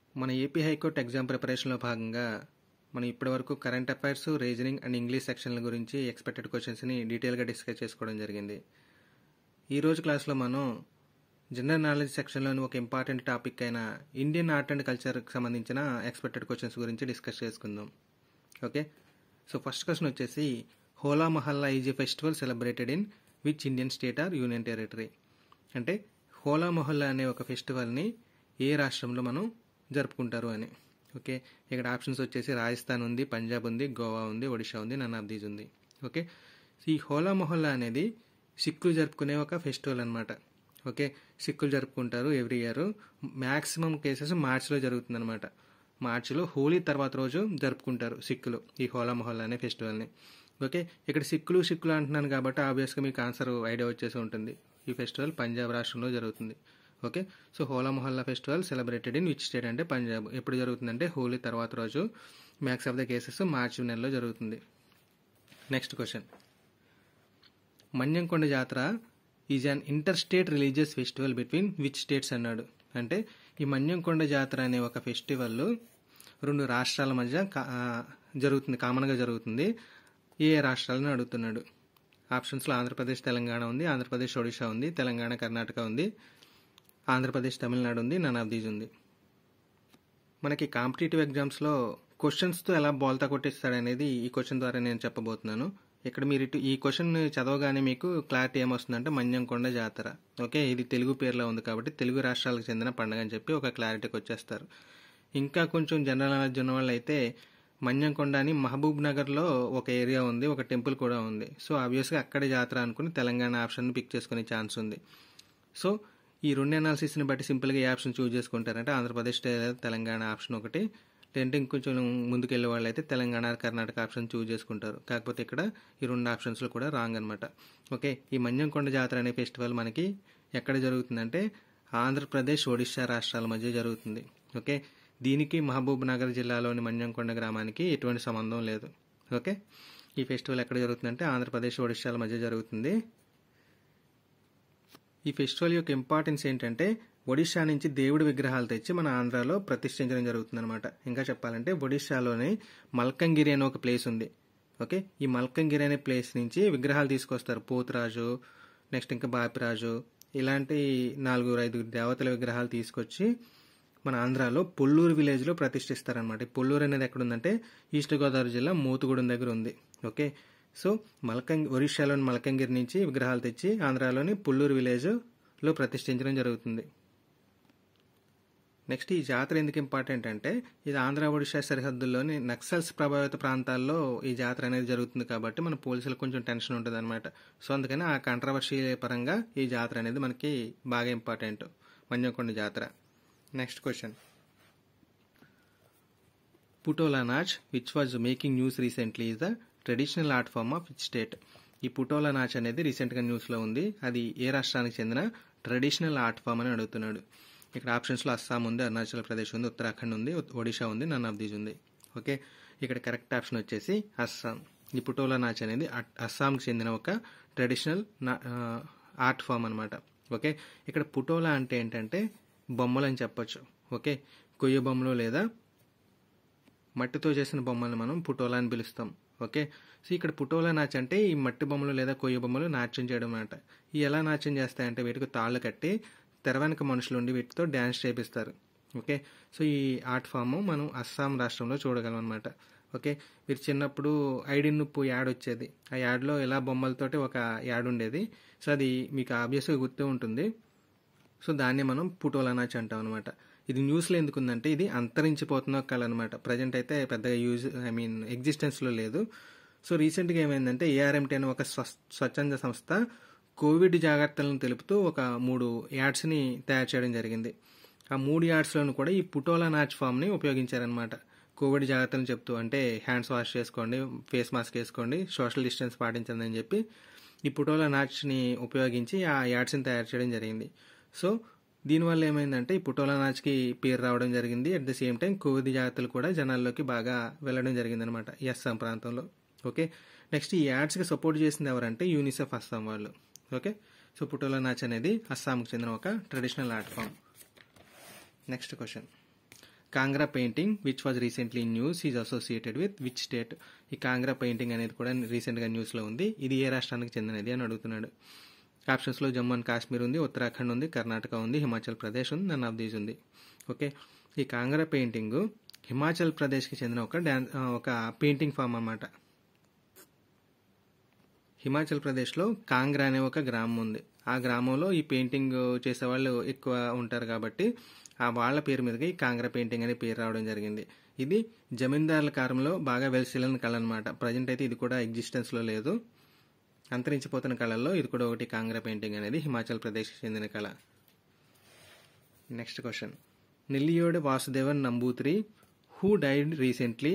మన AP high court exam ప్రిపరేషన్లో భాగంగా మనం ఇప్పటివరకు current affairs reasoning and English సెక్షన్ల గురించి ఎక్స్పెక్టెడ్ క్వశ్చన్స్ని డీటెయిల్గా డిస్కస్ చేసుకోవడం జరిగింది ఈ రోజు క్లాస్లో మనం జనరల్ నాలెడ్జ్ సెక్షన్లోని ఒక ఇంపార్టెంట్ టాపిక్ అయిన ఇండియన్ ఆర్ట్ అండ్ కల్చర్కి సంబంధించిన ఎక్స్పెక్టెడ్ క్వశ్చన్స్ గురించి డిస్కస్ చేసుకుందాం ఓకే సో ఫస్ట్ క్వశ్చన్ వచ్చేసి Hola Mohalla is a festival celebrated in which Indian state or union territory అంటే హోలా మొహల్లా అనే ఒక ఫెస్టివల్ని ఏ రాష్ట్రంలో మనం జరుపుకుంటారు అని ఓకే ఇక్కడ ఆప్షన్స్ వచ్చేసి రాజస్థాన్ ఉంది పంజాబ్ ఉంది గోవా ఉంది ఒడిషా ఉంది నన్ ఆఫ్ దీస్ ఉంది ఓకే ఈ హోలా మొహల్లా అనేది సిక్కులు జరుపుకునే ఒక ఫెస్టివల్ అనమాట ఓకే సిక్కులు జరుపుకుంటారు ఎవ్రీ ఇయర్ మ్యాక్సిమం కేసెస్ మార్చిలో జరుగుతుందన్నమాట మార్చిలో హోలీ తర్వాత రోజు జరుపుకుంటారు సిక్కులు ఈ హోలా మొహల్లా అనే ఫెస్టివల్ని ఓకే ఇక్కడ సిక్కులు సిక్కులు అంటున్నాను కాబట్టి ఆబ్వియస్గా మీకు ఆన్సర్ ఐడియా వచ్చేసి ఉంటుంది ఈ ఫెస్టివల్ పంజాబ్ రాష్ట్రంలో జరుగుతుంది okay so Hola Mohalla festival celebrated in which state అంటే పంజాబ్ ఎప్పుడు జరుగుతుందంటే హోలీ తర్వాత రోజు మ్యాక్స్ ఆఫ్ ద కేసెస్ మార్చి నెలలో జరుగుతుంది next question Manyamkonda Jatara is an interstate religious festival between which states అన్నాడు అంటే ఈ మన్యంకొండ జాతర అనే ఒక ఫెస్టివల్ రెండు రాష్ట్రాల మధ్య జరుగుతుంది కామన్గా జరుగుతుంది ఏ రాష్ట్రాలను అడుగుతున్నాడు ఆప్షన్స్లో ఆంధ్రప్రదేశ్ తెలంగాణ ఉంది ఆంధ్రప్రదేశ్ ఒడిషా ఉంది తెలంగాణ కర్ణాటక ఉంది ఆంధ్రప్రదేశ్ తమిళనాడు ఉంది నన్ ఆఫ్ దీస్ ఉంది మనకి కాంపిటేటివ్ ఎగ్జామ్స్లో క్వశ్చన్స్తో ఎలా బోల్తా కొట్టిస్తాడనేది ఈ క్వశ్చన్ ద్వారా నేను చెప్పబోతున్నాను ఇక్కడ మీరు ఇటు ఈ క్వశ్చన్ చదవగానే మీకు క్లారిటీ ఏమొస్తుందంటే మన్యంకొండ జాతర ఓకే ఇది తెలుగు పేర్లో ఉంది కాబట్టి తెలుగు రాష్ట్రాలకు చెందిన పండుగ అని చెప్పి ఒక క్లారిటీకి వచ్చేస్తారు ఇంకా కొంచెం జనరల్ నాలెడ్జ్ ఉన్న వాళ్ళు అయితే మన్యంకొండ అని మహబూబ్ నగర్లో ఒక ఏరియా ఉంది ఒక టెంపుల్ కూడా ఉంది సో ఆబ్వియస్గా అక్కడే జాతర అనుకుని తెలంగాణ ఆప్షన్ పిక్ చేసుకునే ఛాన్స్ ఉంది సో ఈ రెండు అనాలిసిస్ని బట్టి సింపుల్గా ఏ option choose చేసుకుంటారంటే Andhra Pradesh Telangana option ఒకటి లేదంటే ఇంకొంచెం ముందుకు వెళ్ళే వాళ్ళు అయితే తెలంగాణ కర్ణాటక ఆప్షన్ చూస్ చేసుకుంటారు కాకపోతే ఇక్కడ ఈ రెండు ఆప్షన్స్లో కూడా రాంగ్ అనమాట ఓకే ఈ మన్యంకొండ జాతర అనే ఫెస్టివల్ మనకి ఎక్కడ జరుగుతుందంటే ఆంధ్రప్రదేశ్ ఒడిశా రాష్ట్రాల మధ్య జరుగుతుంది ఓకే దీనికి మహబూబ్ నగర్ జిల్లాలోని మన్యంకొండ గ్రామానికి ఎటువంటి సంబంధం లేదు ఓకే ఈ ఫెస్టివల్ ఎక్కడ జరుగుతుందంటే ఆంధ్రప్రదేశ్ ఒడిశాల మధ్య జరుగుతుంది ఈ ఫెస్టివల్ యొక్క ఇంపార్టెన్స్ ఏంటంటే ఒడిశా నుంచి దేవుడి విగ్రహాలు తెచ్చి మన ఆంధ్రాలో ప్రతిష్ఠించడం జరుగుతుందన్నమాట ఇంకా చెప్పాలంటే ఒడిశాలోని మల్కంగిరి అనే ఒక ప్లేస్ ఉంది ఓకే ఈ మల్కంగిరి అనే ప్లేస్ నుంచి విగ్రహాలు తీసుకొస్తారు పోతురాజు నెక్స్ట్ ఇంకా బాపిరాజు ఇలాంటి నాలుగు ఐదు దేవతల విగ్రహాలు తీసుకొచ్చి మన ఆంధ్రాలో పొల్లూరు విలేజ్లో ప్రతిష్ఠిస్తారనమాట ఈ పొల్లూరు అనేది ఎక్కడ ఉందంటే ఈస్ట్ గోదావరి జిల్లా మూతుగూడెం దగ్గర ఉంది ఓకే సో మల్కంగి ఒరిస్సాలోని మల్కంగిరి నుంచి విగ్రహాలు తెచ్చి ఆంధ్రాలోని పుల్లూరు విలేజ్లో ప్రతిష్ఠించడం జరుగుతుంది నెక్స్ట్ ఈ జాతర ఎందుకు ఇంపార్టెంట్ అంటే ఇది ఆంధ్ర ఒడిశా సరిహద్దుల్లోని నక్సల్స్ ప్రభావిత ప్రాంతాల్లో ఈ జాతర అనేది జరుగుతుంది కాబట్టి మన పోలీసులకు కొంచెం టెన్షన్ ఉంటుంది అనమాట సో అందుకని ఆ కాంట్రవర్సీ పరంగా ఈ జాతర అనేది మనకి బాగా important Manjamkonda Jatara next question Putola Nach which was making news recently is the traditional art form of which state ఈ పుటోలా నాచ్ అనేది రీసెంట్గా న్యూస్లో ఉంది అది ఏ రాష్ట్రానికి చెందిన ట్రెడిషనల్ ఆర్ట్ ఫామ్ అని అడుగుతున్నాడు ఇక్కడ ఆప్షన్స్లో అస్సాం ఉంది అరుణాచల్ ప్రదేశ్ ఉంది ఉత్తరాఖండ్ ఉంది ఒడిషా ఉంది నన్ ఆఫ్ దీస్ ఉంది ఓకే ఇక్కడ కరెక్ట్ ఆప్షన్ వచ్చేసి అస్సాం ఈ పుటోలా నాచ్ అనేది అస్సాంకి చెందిన ఒక ట్రెడిషనల్ ఆర్ట్ ఫామ్ అనమాట ఓకే ఇక్కడ పుటోలా అంటే ఏంటంటే బొమ్మలు అని చెప్పొచ్చు ఓకే కొయ్య బొమ్మలు లేదా మట్టితో చేసిన బొమ్మలను మనం పుటోలా అని పిలుస్తాం ఓకే సో ఇక్కడ పుటోలా నాచ్ అంటే ఈ మట్టి బొమ్మలు లేదా కొయ్య బొమ్మలు నాట్యం చేయడం అనమాట ఈ ఎలా నాట్యం చేస్తాయంటే వీటికి తాళ్ళు కట్టి తెర వెనక మనుషులు ఉండి వీటితో డ్యాన్స్ చేపిస్తారు ఓకే సో ఈ ఆర్ట్ ఫామ్ మనం అస్సాం రాష్ట్రంలో చూడగలం అనమాట ఓకే మీరు చిన్నప్పుడు ఐడి నుప్పు యాడ్ వచ్చేది ఆ యాడ్లో ఇలా బొమ్మలతోటి ఒక యాడ్ ఉండేది సో అది మీకు ఆబ్వియస్గా గుర్తు ఉంటుంది సో దాన్ని మనం పుటోలా నాచ్ అంటాం అనమాట ఇది న్యూస్లో ఎందుకుందంటే ఇది అంతరించిపోతున్న కళ అనమాట ప్రజెంట్ అయితే పెద్దగా యూజ్ ఐ మీన్ ఎగ్జిస్టెన్స్లో లేదు సో రీసెంట్గా ఏమైందంటే ఏఆర్ఎంటీ అనే ఒక స్వచ్ఛంద సంస్థ కోవిడ్ జాగ్రత్తలను తెలుపుతూ ఒక మూడు యాడ్స్ని తయారు చేయడం జరిగింది ఆ మూడు యాడ్స్లోనూ కూడా ఈ పుటోలా నాచ్ ఫామ్ని ఉపయోగించారనమాట కోవిడ్ జాగ్రత్తలు చెప్తూ అంటే హ్యాండ్స్ వాష్ చేసుకోండి ఫేస్ మాస్క్ వేసుకోండి సోషల్ డిస్టెన్స్ పాటించండి అని చెప్పి ఈ పుటోలా నాచ్ని ఉపయోగించి ఆ యాడ్స్ని తయారు చేయడం జరిగింది సో దీనివల్ల ఏమైందంటే ఈ పుటోలా నాచ్కి పేరు రావడం జరిగింది at the same time Covid జాగ్రత్తలు కూడా జనాల్లోకి బాగా వెళ్ళడం జరిగింది అనమాట ఈ అస్సాం ప్రాంతంలో ఓకే నెక్స్ట్ ఈ యాడ్స్కి సపోర్ట్ చేసింది ఎవరంటే యూనిసెఫ్ అస్సాం వాళ్ళు ఓకే సో పుటోలా నాచ్ అనేది అస్సాంకి చెందిన ఒక traditional art form next question Kangra painting which was recently news is associated with which state ఈ కాంగ్రా పెయింటింగ్ అనేది కూడా రీసెంట్గా న్యూస్లో ఉంది ఇది ఏ రాష్ట్రానికి చెందినది అని అడుగుతున్నాడు ఆప్షన్స్లో జమ్మూ అండ్ కాశ్మీర్ ఉంది ఉత్తరాఖండ్ ఉంది కర్ణాటక ఉంది హిమాచల్ ప్రదేశ్ ఉంది నన్ ఆఫ్ దీస్ ఉంది ఓకే ఈ కాంగ్రా పెయింటింగ్ హిమాచల్ ప్రదేశ్కి చెందిన ఒక డ్యాన్స్ ఒక పెయింటింగ్ ఫామ్ అన్నమాట హిమాచల్ ప్రదేశ్లో కాంగ్రా అనే ఒక గ్రామం ఉంది ఆ గ్రామంలో ఈ పెయింటింగ్ చేసేవాళ్ళు ఎక్కువ ఉంటారు కాబట్టి ఆ వాళ్ళ పేరు మీదకి ఈ కాంగ్రా పెయింటింగ్ అనే పేరు రావడం జరిగింది ఇది జమీందారుల కాలంలో బాగా వెలిసిల్లిన కళ అనమాట ప్రజెంట్ అయితే ఇది కూడా ఎగ్జిస్టెన్స్లో లేదు అంతరించిపోతున్న కళల్లో ఇది కూడా ఒకటి కాంగ్రా పెయింటింగ్ అనేది హిమాచల్ ప్రదేశ్కి చెందిన కళ next question Nelliyode Vasudevan Namboothiri who died recently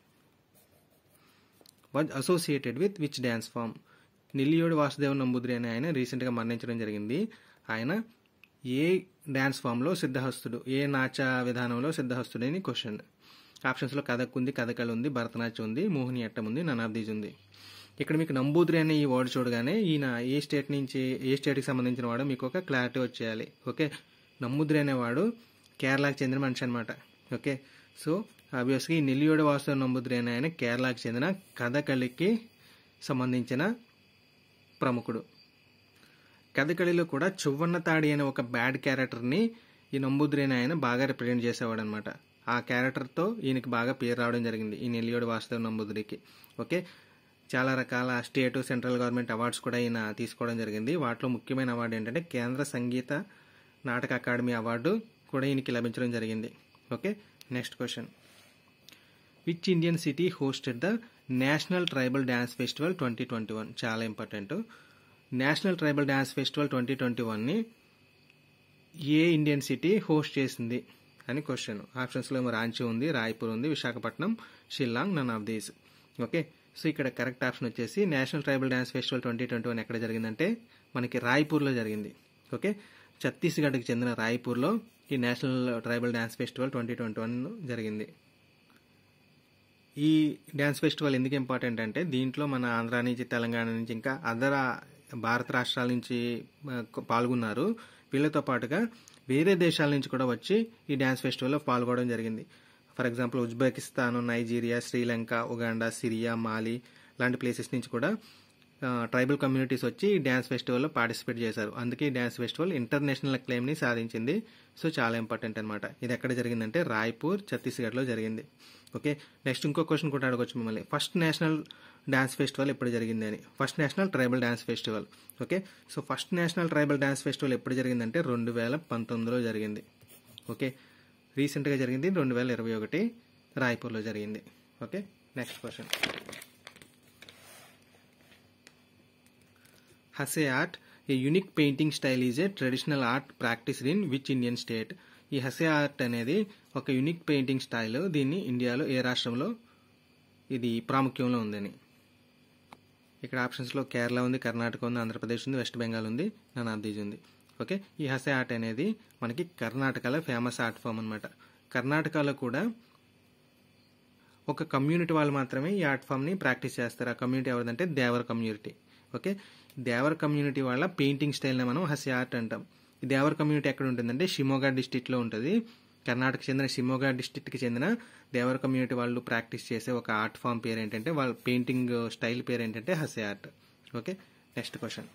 was associated with which dance form Nelliyode Vasudevan Namboodiri అనే ఆయన రీసెంట్గా మరణించడం జరిగింది ఆయన ఏ డ్యాన్స్ ఫామ్లో సిద్ధహస్తుడు ఏ నాచ విధానంలో సిద్ధహస్తుడు అని క్వశ్చన్ ఆప్షన్స్లో కథక్ ఉంది కథకళ ఉంది భరతనాట్యం ఉంది మోహిని అట్టం ఉంది ననాబ్దీజ్ ఉంది ఇక్కడ మీకు నంబూద్రి అనే ఈ వర్డ్ చూడగానే ఈయన ఏ స్టేట్ నుంచి ఏ స్టేట్కి సంబంధించిన వాడు మీకు ఒక క్లారిటీ వచ్చేయాలి ఓకే నంబూద్రి అనేవాడు కేరళకి చెందిన మనిషి అనమాట ఓకే సో ఆబ్వియస్గా ఈ నెల్లియోడ వాసు నంబూద్రి అనే ఆయన కేరళకి చెందిన కథకళికి సంబంధించిన ప్రముఖుడు కథకళిలో కూడా చువ్వన్న తాడి అనే ఒక బ్యాడ్ క్యారెక్టర్ని ఈ నంబూద్రి అనే ఆయన బాగా రిప్రజెంట్ చేసేవాడు అనమాట ఆ క్యారెక్టర్తో ఈయనకి బాగా పేరు రావడం జరిగింది ఈ నెల్లియోడి వాసుదేవ్ నంబూద్రికి ఓకే చాలా రకాల స్టేట్ సెంట్రల్ గవర్నమెంట్ అవార్డ్స్ కూడా ఈయన తీసుకోవడం జరిగింది వాటిలో ముఖ్యమైన అవార్డు ఏంటంటే కేంద్ర సంగీత నాటక అకాడమీ అవార్డు కూడా ఈయనకి లభించడం జరిగింది okay next question which Indian city hosted the national tribal dance festival twenty twenty one చాలా important national tribal dance festival twenty twenty వన్ని ఏ ఇండియన్ సిటీ హోస్ట్ చేసింది అని క్వశ్చన్ ఆప్షన్స్లో ఏమో రాంచీ ఉంది రాయ్పూర్ ఉంది Visakhapatnam Shillong none of these okay so ఇక్కడ కరెక్ట్ ఆప్షన్ వచ్చేసి national tribal dance festival twenty twenty one ఎక్కడ జరిగిందంటే మనకి రాయ్పూర్లో జరిగింది ఓకే ఛత్తీస్గఢ్కి చెందిన రాయ్పూర్లో ఈ national tribal dance festival twenty twenty one జరిగింది ఈ డ్యాన్స్ ఫెస్టివల్ ఎందుకు ఇంపార్టెంట్ అంటే దీంట్లో మన ఆంధ్ర నుంచి తెలంగాణ నుంచి ఇంకా అదర్ భారత రాష్ట్రాల నుంచి ఆ, పాల్గొన్నారు వీళ్ళతో పాటుగా వేరే దేశాల నుంచి కూడా వచ్చి ఈ డ్యాన్స్ ఫెస్టివల్లో పాల్గొనడం జరిగింది for example Uzbekistan Nigeria Sri Lanka Uganda Syria మాలి లాంటి ప్లేసెస్ నుంచి కూడా ట్రైబల్ కమ్యూనిటీస్ వచ్చి ఈ డ్యాన్స్ ఫెస్టివల్లో పార్టిసిపేట్ చేశారు అందుకే ఈ డ్యాన్స్ ఫెస్టివల్ ఇంటర్నేషనల్ క్లెయిమ్ని సాధించింది సో చాలా ఇంపార్టెంట్ అనమాట ఇది ఎక్కడ జరిగిందంటే రాయ్పూర్ ఛత్తీస్గఢ్లో జరిగింది ఓకే నెక్స్ట్ ఇంకో క్వశ్చన్ కూడా అడగొచ్చు మిమ్మల్ని ఫస్ట్ నేషనల్ డ్యాన్స్ ఫెస్టివల్ ఎప్పుడు జరిగింది అని first national tribal dance festival okay so first national tribal dance festival ఎప్పుడు జరిగిందంటే రెండు వేల పంతొమ్మిదిలో జరిగింది ఓకే రీసెంట్గా జరిగింది రెండు వేల ఇరవై ఒకటి రాయ్పూర్లో జరిగింది okay next question Hase art a unique painting style is a traditional art practised in which Indian state ఈ హసే ఆర్ట్ అనేది ఒక యునిక్ పెయింటింగ్ స్టైల్ దీన్ని ఇండియాలో ఏ రాష్ట్రంలో ఇది ప్రాముఖ్యంలో ఉందని ఇక్కడ ఆప్షన్స్లో కేరళ ఉంది కర్ణాటక ఉంది ఆంధ్రప్రదేశ్ ఉంది వెస్ట్ బెంగాల్ ఉంది నన్ ఆఫ్ దీస్ ఉంది ఓకే ఈ హసే ఆర్ట్ అనేది మనకి కర్ణాటకలో ఫేమస్ ఆర్ట్ ఫామ్ అనమాట కర్ణాటకలో కూడా ఒక కమ్యూనిటీ వాళ్ళు మాత్రమే ఈ ఆర్ట్ ఫామ్ని ప్రాక్టీస్ చేస్తారు ఆ కమ్యూనిటీ ఎవరిదంటే Devara community okay Devara community వాళ్ళ పెయింటింగ్ స్టైల్ని మనం హసి ఆర్ట్ అంటాం ఈ దేవర కమ్యూనిటీ ఎక్కడ ఉంటుందంటే షిమోగా డిస్టిక్లో ఉంటుంది కర్ణాటక చెందిన షిమోగా డిస్టిక్కి చెందిన దేవర కమ్యూనిటీ వాళ్ళు ప్రాక్టీస్ చేసే ఒక ఆర్ట్ ఫామ్ పేరు ఏంటంటే వాళ్ళ పెయింటింగ్ స్టైల్ పేరు ఏంటంటే Hase art okay next question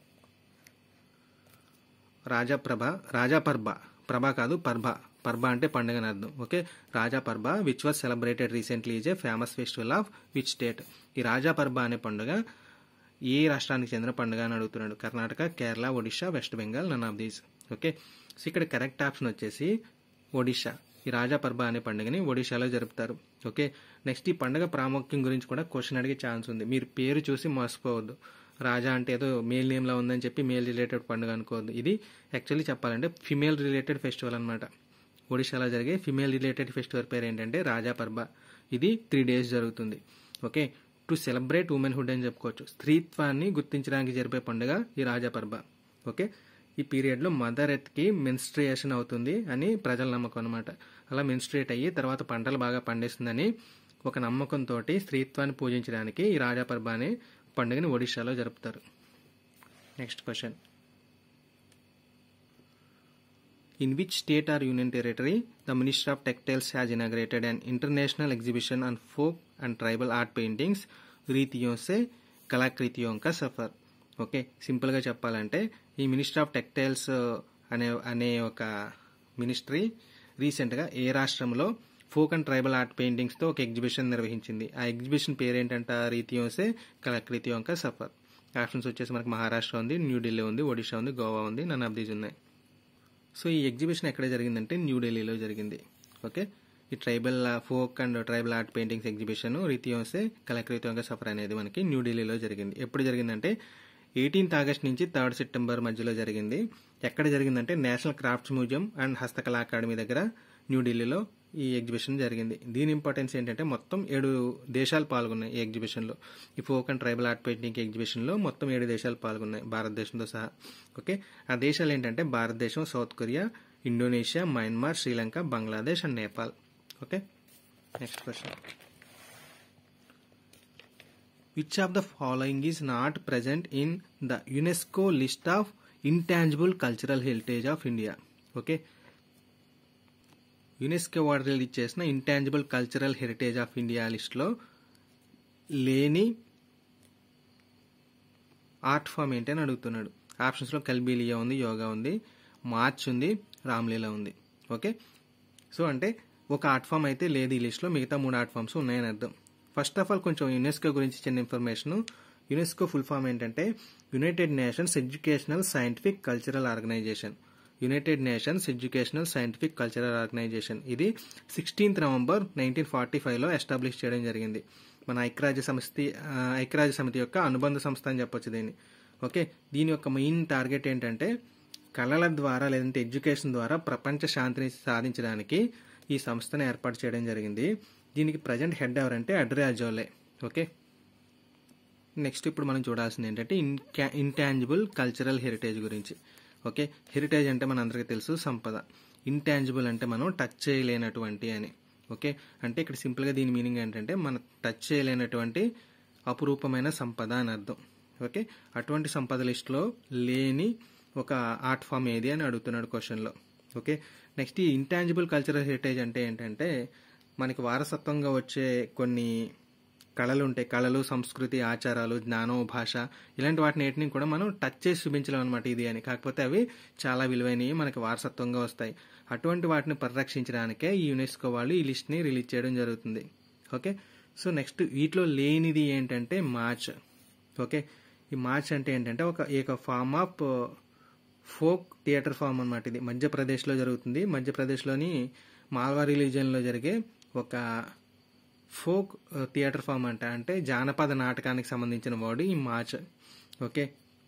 Raja Prabha Raja Parba Prabha కాదు పర్భ పర్బ అంటే పండుగ అని అర్థం okay Raja Parba which was celebrated recently is a famous festival of which state ఈ రాజా పర్బ అనే పండుగ ఏ రాష్ట్రానికి చెందిన పండుగ అని అడుగుతున్నాడు Karnataka Kerala Odisha west Bengal none of these okay so ఇక్కడ కరెక్ట్ ఆప్షన్ వచ్చేసి ఒడిషా ఈ రాజా పర్బ అనే పండుగని ఒడిశాలో జరుపుతారు ఓకే నెక్స్ట్ ఈ పండుగ ప్రాముఖ్యం గురించి కూడా క్వశ్చన్ అడిగే ఛాన్స్ ఉంది మీరు పేరు చూసి మోసపోవద్దు రాజా అంటే ఏదో మేల్ నేమ్లా ఉందని చెప్పి మేల్ రిలేటెడ్ పండుగ అనుకోవద్దు ఇది యాక్చువల్లీ చెప్పాలంటే ఫిమేల్ రిలేటెడ్ ఫెస్టివల్ అనమాట ఒడిశాలో జరిగే ఫిమేల్ రిలేటెడ్ ఫెస్టివల్ పేరు ఏంటంటే రాజా పర్బ ఇది త్రీ డేస్ జరుగుతుంది ఓకే టు సెలబ్రేట్ ఉమెన్హుడ్ అని చెప్పుకోవచ్చు స్త్రీత్వాన్ని గుర్తించడానికి జరిపే పండుగ ఈ రాజా పర్బ ఓకే ఈ పీరియడ్లో మదర్ ఎత్కి మెన్స్ట్రియేషన్ అవుతుంది అని ప్రజల నమ్మకం అనమాట అలా మెన్స్ట్రియేట్ అయ్యి తర్వాత పంటలు బాగా పండిస్తుందని ఒక నమ్మకంతో స్త్రీత్వాన్ని పూజించడానికి ఈ రాజా పర్బ అనే పండుగని ఒడిశాలో జరుపుతారు next question In which state or union territory the Ministry of Textiles has inaugurated an international exhibition on folk and tribal art paintings రీతియోं से కళాకృతియోं का సఫర్ ఓకే సింపుల్గా చెప్పాలంటే ఈ మినిస్ట్రీ ఆఫ్ టెక్టైల్స్ అనే అనే ఒక మినిస్ట్రీ రీసెంట్గా ఏ రాష్ట్రంలో ఫోక్ అండ్ ట్రైబల్ ఆర్ట్ పెయింటింగ్స్తో ఒక ఎగ్జిబిషన్ నిర్వహించింది ఆ ఎగ్జిబిషన్ పేరేంటంట రీతియోసే కళాకృతియోं का సఫర్ ఆప్షన్స్ వచ్చేసి మనకి మహారాష్ట్ర ఉంది న్యూఢిల్లీ ఉంది ఒడిషా ఉంది గోవా ఉంది నన్ ఆఫ్ దీస్ ఉన్నాయి సో ఈ ఎగ్జిబిషన్ ఎక్కడ జరిగిందంటే న్యూఢిల్లీలో జరిగింది ఓకే ఈ tribal folk and tribal art paintings exhibition రీతియోసే కళాకృతియోంగా సఫర్ అనేది మనకి న్యూఢిల్లీలో జరిగింది ఎప్పుడు జరిగిందంటే ఎయిటీన్త్ ఆగస్ట్ నుంచి థర్డ్ సెప్టెంబర్ మధ్యలో జరిగింది ఎక్కడ జరిగిందంటే national crafts museum and Hastakala academy దగ్గర న్యూఢిల్లీలో ఈ ఎగ్జిబిషన్ జరిగింది దీని ఇంపార్టెన్స్ ఏంటంటే మొత్తం ఏడు దేశాలు పాల్గొన్నాయి ఈ ఎగ్జిబిషన్లో ఈ folk and tribal art painting ఎగ్జిబిషన్లో మొత్తం ఏడు దేశాలు పాల్గొన్నాయి భారతదేశంతో సహా ఓకే ఆ దేశాలు ఏంటంటే భారతదేశం south Korea Indonesia Myanmar Sri Lanka Bangladesh and Nepal okay next question which of the following is not present in the UNESCO list of intangible cultural heritage of India okay UNESCO వాడు రిలీజ్ చేసిన intangible cultural heritage of India లిస్ట్లో లేని art form ఏంటి అని అడుగుతున్నాడు ఆప్షన్స్లో కల్బీలియా ఉంది యోగా ఉంది మార్చ్ ఉంది రామ్లీలా ఉంది ఓకే సో అంటే ఒక ఆర్ట్ ఫామ్ అయితే లేదు ఈ లిస్ట్లో మిగతా మూడు ఆర్ట్ ఫామ్స్ ఉన్నాయని అర్థం ఫస్ట్ ఆఫ్ ఆల్ కొంచెం యునెస్కో గురించి చిన్న ఇన్ఫర్మేషన్ యునెస్కో ఫుల్ ఫామ్ ఏంటంటే united nations educational scientific cultural organisation united nations educational scientific cultural organisation ఇది సిక్స్టీన్త్ నవంబర్ నైన్టీన్ ఫార్టీ ఫైవ్లో ఎస్టాబ్లిష్ చేయడం జరిగింది మన ఐక్యరాజ్య సమితి ఆ, ఐక్యరాజ్య సమితి యొక్క అనుబంధ సంస్థ అని చెప్పొచ్చు దీన్ని ఓకే దీని యొక్క మెయిన్ టార్గెట్ ఏంటంటే కళల ద్వారా లేదంటే ఎడ్యుకేషన్ ద్వారా ప్రపంచ శాంతిని సాధించడానికి ఈ సంస్థను ఏర్పాటు చేయడం జరిగింది దీనికి ప్రజెంట్ హెడ్ ఎవరంటే అడ్రే అజోలే ఓకే నెక్స్ట్ ఇప్పుడు మనం చూడాల్సింది ఏంటంటే ఇన్కా ఇంటాంజిబుల్ కల్చరల్ హెరిటేజ్ గురించి ఓకే హెరిటేజ్ అంటే మన అందరికీ తెలుసు సంపద ఇంటాంజిబుల్ అంటే మనం టచ్ చేయలేనటువంటి అని ఓకే అంటే ఇక్కడ సింపుల్గా దీని మీనింగ్ ఏంటంటే మనం టచ్ చేయలేనటువంటి అపురూపమైన సంపద అని అర్థం ఓకే అటువంటి సంపద లిస్టులో లేని ఒక ఆర్ట్ ఫామ్ ఏది అని అడుగుతున్నాడు క్వశ్చన్లో ఓకే నెక్స్ట్ ఈ ఇంటాంజిబుల్ కల్చరల్ హెరిటేజ్ అంటే ఏంటంటే మనకి వారసత్వంగా వచ్చే కొన్ని కళలు ఉంటాయి కళలు సంస్కృతి ఆచారాలు జ్ఞానం భాష ఇలాంటి వాటిని ఏటిని కూడా మనం టచ్ చేసి చూపించలేం అనమాట ఇది అని కాకపోతే అవి చాలా విలువైనవి మనకి వారసత్వంగా వస్తాయి అటువంటి వాటిని పరిరక్షించడానికే ఈ యునెస్కో వాళ్ళు ఈ లిస్ట్ని రిలీజ్ చేయడం జరుగుతుంది ఓకే సో నెక్స్ట్ వీటిలో లేనిది ఏంటంటే మార్చ్ ఓకే ఈ మార్చ్ అంటే ఏంటంటే ఒక ఏక form of folk theatre form అనమాట ఇది మధ్యప్రదేశ్లో జరుగుతుంది మధ్యప్రదేశ్లోని మాల్వారీ రిలీజియన్లో జరిగే ఒక ఫోక్ థియేటర్ ఫామ్ అంట అంటే జానపద నాటకానికి సంబంధించిన వర్డ్ ఈ మార్చ్ ఓకే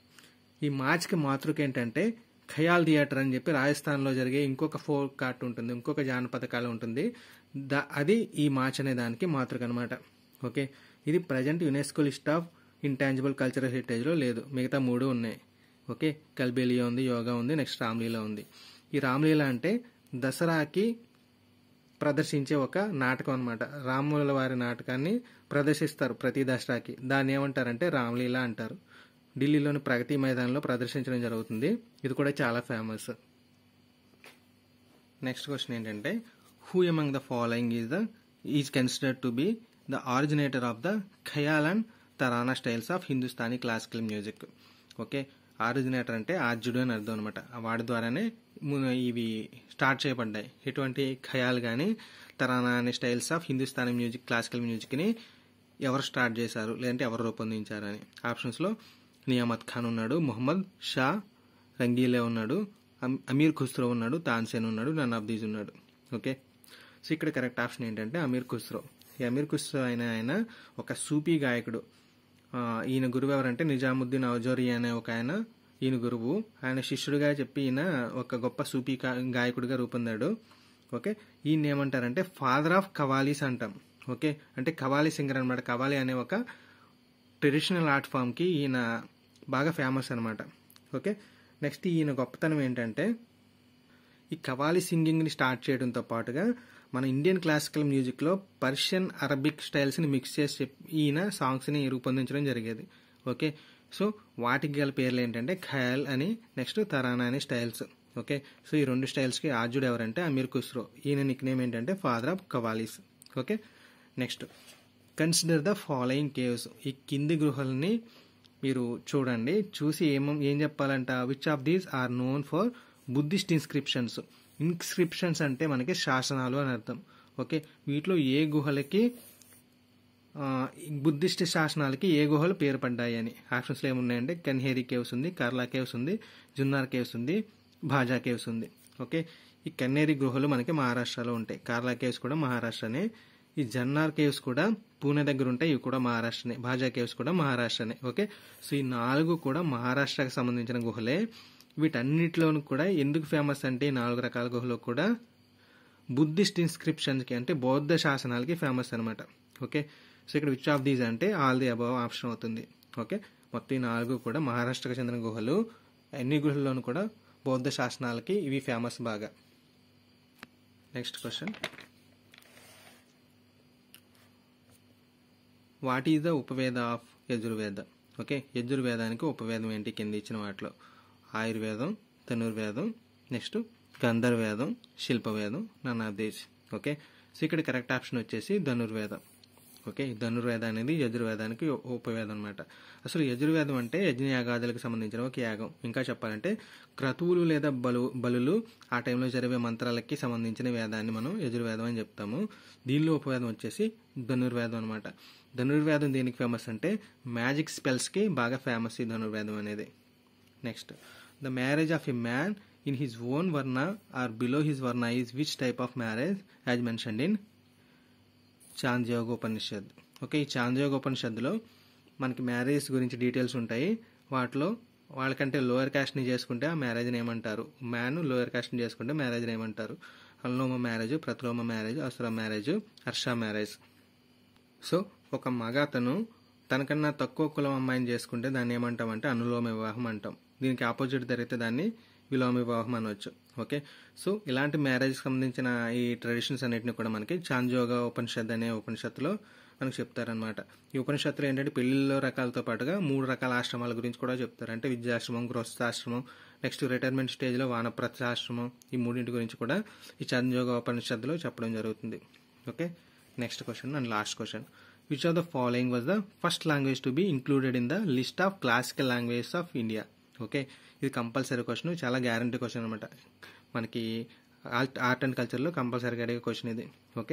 ఈ మార్చ్కి మాతృక ఏంటంటే ఖయాల్ థియేటర్ అని చెప్పి రాజస్థాన్లో జరిగే ఇంకొక ఫోక్ ఆర్ట్ ఉంటుంది ఇంకొక జానపద కళ ఉంటుంది దా అది ఈ మార్చ్ అనే దానికి మాతృక అనమాట ఓకే ఇది present UNESCO list of intangible cultural హెరిటేజ్లో లేదు మిగతా మూడు ఉన్నాయి ఓకే కల్బేలియా ఉంది యోగా ఉంది నెక్స్ట్ రామ్లీలా ఉంది ఈ రామ్లీలా అంటే దసరాకి ప్రదర్శించే ఒక నాటకం అనమాట రాముల వారి నాటకాన్ని ప్రదర్శిస్తారు ప్రతి దసరాకి దాన్ని ఏమంటారంటే రామ్లీలా అంటారు ఢిల్లీలోని ప్రగతి మైదానంలో ప్రదర్శించడం జరుగుతుంది ఇది కూడా చాలా ఫేమస్ నెక్స్ట్ క్వశ్చన్ ఏంటంటే who among the following is the is considered to be the originator of the khayal and tarana styles of Hindustani classical music okay originator అంటే ఆర్జుడు అని అర్థం అనమాట వాడి ద్వారానే ము- ఇవి స్టార్ట్ చేయబడ్డాయి ఎటువంటి ఖయాల్ కానీ తరానా అనే styles of Hindustani music classical మ్యూజిక్ని ఎవరు స్టార్ట్ చేశారు లేదంటే ఎవరు రూపొందించారు అని ఆప్షన్స్లో నియామత్ ఖాన్ ఉన్నాడు మొహమ్మద్ షా రంగీలే ఉన్నాడు అమ్- అమీర్ ఖుస్రో ఉన్నాడు తాన్సేన్ ఉన్నాడు నన్ ఆఫ్ దీస్ ఉన్నాడు ఓకే సో ఇక్కడ కరెక్ట్ ఆప్షన్ ఏంటంటే అమీర్ ఖుస్రో ఈ అమీర్ ఖుస్రో అయిన ఆయన ఒక సూఫీ గాయకుడు ఆ, ఈయన గురువు ఎవరంటే నిజాముద్దీన్ ఔజోరి అనే ఒక ఆయన ఈయన గురువు ఆయన శిష్యుడిగా చెప్పి ఈయన ఒక గొప్ప సూఫీ గా- గాయకుడిగా రూపొందాడు ఓకే ఈయన ఏమంటారంటే ఫాదర్ ఆఫ్ కవాలీస్ అంటాం ఓకే అంటే కవాలి సింగర్ అనమాట కవాలి అనే ఒక ట్రెడిషనల్ ఆర్ట్ ఫామ్కి ఈయన బాగా ఫేమస్ అనమాట ఓకే నెక్స్ట్ ఈయన గొప్పతనం ఏంటంటే ఈ కవాలి సింగింగ్ని స్టార్ట్ చేయడంతో పాటుగా మన ఇండియన్ క్లాసికల్ మ్యూజిక్లో పర్షియన్ అరబిక్ స్టైల్స్ని మిక్స్ చేసి చెప్- ఈయన సాంగ్స్ని రూపొందించడం జరిగేది ఓకే సో వాటికి గల పేర్లు ఏంటంటే ఖయాల్ అని నెక్స్ట్ తరానా అనే స్టైల్స్ ఓకే సో ఈ రెండు స్టైల్స్కి ఆర్జుడు ఎవరంటే అమీర్ ఖుస్రో ఈయన నిక్ నేమ్ ఏంటంటే father of qawwalis okay next consider the following caves ఈ కింది గృహాలని మీరు చూడండి చూసి ఏం ఏం చెప్పాలంట which of these are known for Buddhist inscriptions inscriptions అంటే మనకి శాసనాలు అని అర్థం ఓకే వీటిలో ఏ గుహలకి ఆ, ఈ బుద్ధిస్ట్ శాసనాలకి ఏ గుహలు పేరు పడ్డాయి అని ఆప్షన్స్లో ఏమున్నాయంటే కన్హేరి కేవ్స్ ఉంది కర్లా కేవ్స్ ఉంది జున్నార్ కేవ్స్ ఉంది భాజా కేవ్స్ ఉంది ఓకే ఈ కన్నేరి గుహలు మనకి మహారాష్ట్రలో ఉంటాయి కార్లా కేవ్స్ కూడా మహారాష్ట్రనే ఈ జన్నార్ కేవ్స్ కూడా పూణే దగ్గర ఉంటాయి ఇవి కూడా మహారాష్ట్రనే భాజా కేవ్స్ కూడా మహారాష్ట్రనే ఓకే సో ఈ నాలుగు కూడా మహారాష్ట్రకు సంబంధించిన గుహలే వీటన్నిటిలోనూ కూడా ఎందుకు ఫేమస్ అంటే ఈ నాలుగు రకాల గుహలు కూడా బుద్ధిస్ట్ ఇన్స్క్రిప్షన్స్కి అంటే బౌద్ధ శాసనాలకి ఫేమస్ అనమాట ఓకే సో ఇక్కడ విచ్ ఆఫ్ దీస్ అంటే ఆల్ ది అబవ్ ఆప్షన్ అవుతుంది ఓకే మొత్తం ఈ నాలుగు కూడా మహారాష్ట్రకు చెందిన గుహలు అన్ని గుహల్లోనూ కూడా బౌద్ధ శాసనాలకి ఇవి ఫేమస్ బాగా next question what is the Upaveda of Yajurveda okay యజుర్వేదానికి ఉపవేదం ఏంటి కింద ఇచ్చిన వాటిలో ఆయుర్వేదం ధనుర్వేదం నెక్స్ట్ గంధర్వేదం శిల్పవేదం నన్నాదేశ్ ఓకే సో ఇక్కడ కరెక్ట్ ఆప్షన్ వచ్చేసి ధనుర్వేదం ఓకే ఈ ధనుర్వేద అనేది యజుర్వేదానికి ఉపవేదం అనమాట అసలు యజుర్వేదం అంటే యజ్ఞయాగాదులకు సంబంధించిన ఒక యాగం ఇంకా చెప్పాలంటే క్రతువులు లేదా బలు బలులు ఆ టైంలో జరిగే మంత్రాలకి సంబంధించిన వేదాన్ని మనం యజుర్వేదం అని చెప్తాము దీనిలో ఉపవేదం వచ్చేసి ధనుర్వేదం అనమాట ధనుర్వేదం దేనికి ఫేమస్ అంటే మ్యాజిక్ స్పెల్స్కి బాగా ఫేమస్ ఈ ధనుర్వేదం అనేది next the marriage of a man in his own varna or below his varna is which type of marriage as mentioned in Chandogya Upanishad okay ఈ చాంద్యోగ ఉపనిషత్తులో మనకి మ్యారేజ్ గురించి డీటెయిల్స్ ఉంటాయి వాటిలో వాళ్ళకంటే లోయర్ కాస్ట్ని చేసుకుంటే ఆ మ్యారేజ్ని ఏమంటారు మ్యాన్ లోయర్ కాస్ట్ని చేసుకుంటే మ్యారేజ్ని ఏమంటారు Anuloma marriage Pratiloma marriage Asura marriage హర్ష మ్యారేజ్ సో ఒక మగ అతను తనకన్నా తక్కువ కులం అమ్మాయిని చేసుకుంటే దాన్ని ఏమంటామంటే అనులోమ వివాహం అంటాం దీనికి ఆపోజిట్ జరిగితే దాన్ని విలోమ వివాహం అనవచ్చు ఓకే సో ఇలాంటి మ్యారేజ్కి సంబంధించిన ఈ ట్రెడిషన్స్ అన్నిటిని కూడా మనకి చాంద్యోగ ఉపనిషత్ అనే ఉపనిషత్తులో మనకు చెప్తారనమాట ఈ ఉపనిషత్తులు ఏంటంటే పెళ్లిళ్ళలో రకాలతో పాటుగా మూడు రకాల ఆశ్రమాల గురించి కూడా చెప్తారు అంటే విద్యాశ్రమం గృహస్థాశ్రమం నెక్స్ట్ రిటైర్మెంట్ స్టేజ్లో వానప్రస్థాశ్రమం ఈ మూడింటి గురించి కూడా ఈ చాంద్యోగ ఉపనిషత్తులో చెప్పడం జరుగుతుంది okay next question and last question which of the following was the first language to be included in the list of classical languages of India okay ఇది కంపల్సరీ క్వశ్చన్ చాలా గ్యారంటీ క్వశ్చన్ అనమాట మనకి ఆర్ట్ ఆర్ట్ అండ్ కల్చర్లో కంపల్సరీగా అడిగే question ఇది okay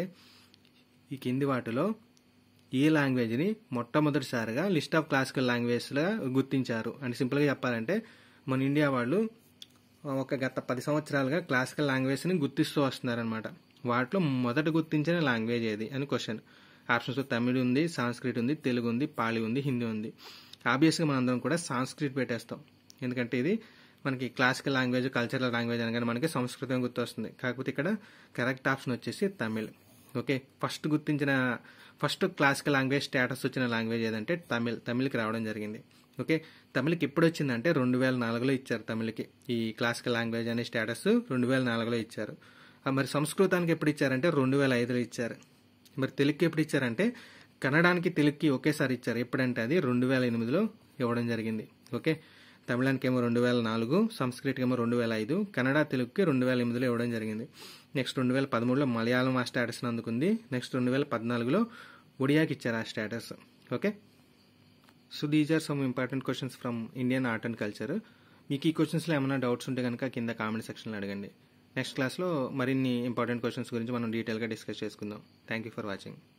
ఈ కింది వాటిలో ఏ లాంగ్వేజ్ని మొట్టమొదటిసారిగా లిస్ట్ ఆఫ్ క్లాసికల్ లాంగ్వేజ్గా గుర్తించారు అంటే సింపుల్గా చెప్పాలంటే మన ఇండియా వాళ్ళు ఒక గత పది సంవత్సరాలుగా క్లాసికల్ లాంగ్వేజ్ని గుర్తిస్తూ వస్తున్నారనమాట వాటిలో మొదట గుర్తించిన లాంగ్వేజ్ ఏది అని క్వశ్చన్ ఆప్షన్స్ తమిళ్ ఉంది సాంస్క్రిట్ ఉంది తెలుగు ఉంది పాళి ఉంది హిందీ ఉంది ఆబ్వియస్గా మనందరం కూడా సాంస్క్రిట్ పెట్టేస్తాం ఎందుకంటే ఇది మనకి క్లాసికల్ లాంగ్వేజ్ కల్చరల్ లాంగ్వేజ్ అనగానే మనకి సంస్కృతం గుర్తొస్తుంది కాకపోతే ఇక్కడ కరెక్ట్ ఆప్షన్ వచ్చేసి తమిళ్ ఓకే ఫస్ట్ గుర్తించిన ఫస్ట్ క్లాసికల్ లాంగ్వేజ్ స్టేటస్ వచ్చిన లాంగ్వేజ్ ఏదంటే తమిళ్ తమిళ్కి రావడం జరిగింది ఓకే తమిళకి ఎప్పుడు వచ్చిందంటే రెండు వేల నాలుగులో ఇచ్చారు తమిళకి ఈ క్లాసికల్ లాంగ్వేజ్ అనే స్టేటస్ రెండు వేల నాలుగులో ఇచ్చారు ఆ మరి సంస్కృతానికి ఎప్పుడు ఇచ్చారంటే రెండు వేల ఐదులో ఇచ్చారు మరి తెలుగుకి ఎప్పుడు ఇచ్చారంటే కన్నడానికి తెలుగుకి ఒకేసారి ఇచ్చారు ఎప్పుడంటే అది రెండు వేల ఎనిమిదిలో ఇవ్వడం జరిగింది ఓకే తమిళానికి ఏమో రెండు వేల నాలుగు సంస్కృతికి ఏమో రెండు వేల ఐదు కన్నడ తెలుగుకి రెండు వేల ఎనిమిదిలో ఇవ్వడం జరిగింది నెక్స్ట్ రెండు వేల పదమూడులో మలయాళం ఆ స్టేటస్ని అందుకుంది నెక్స్ట్ రెండు వేల పద్నాలుగులో ఒడియాకి ఇచ్చారు ఆ status okay so these are some important questions from Indian art and culture మీకు ఈ క్వశ్చన్స్లో ఏమైనా డౌట్స్ ఉంటే కనుక కింద కామెంట్ సెక్షన్లో అడగండి నెక్స్ట్ క్లాస్లో మరిన్ని ఇంపార్టెంట్ క్వశ్చన్స్ గురించి మనం డీటెయిల్గా డిస్కస్ చేసుకుందాం థ్యాంక్ యూ ఫర్ వాచింగ్